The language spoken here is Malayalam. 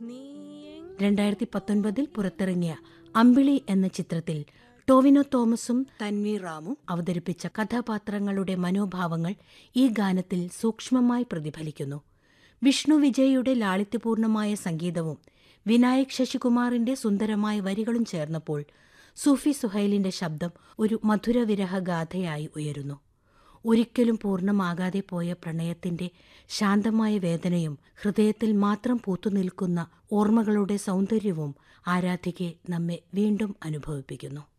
രണ്ടായിരത്തി പത്തൊൻപതിൽ പുറത്തിറങ്ങിയ അമ്പിളി എന്ന ചിത്രത്തിൽ ടോവിനോ തോമസും തൻവീർ റാമും അവതരിപ്പിച്ച കഥാപാത്രങ്ങളുടെ മനോഭാവങ്ങൾ ഈ ഗാനത്തിൽ സൂക്ഷ്മമായി പ്രതിഫലിക്കുന്നു വിഷ്ണു വിജയുടെ ലാളിത്യപൂർണമായ സംഗീതവും വിനായക് ശശികുമാറിന്റെ സുന്ദരമായ വരികളും ചേർന്നപ്പോൾ സൂഫി സുഹൈലിന്റെ ശബ്ദം ഒരു മധുരവിരഹ ഗാഥയായി ഉയരുന്നു ഒരിക്കലും പൂർണ്ണമാകാതെ പോയ പ്രണയത്തിന്റെ ശാന്തമായ വേദനയും ഹൃദയത്തിൽ മാത്രം പൂത്തുനിൽക്കുന്ന ഓർമ്മകളുടെ സൗന്ദര്യവും ആരാധികെ നമ്മെ വീണ്ടും അനുഭവിപ്പിക്കുന്നു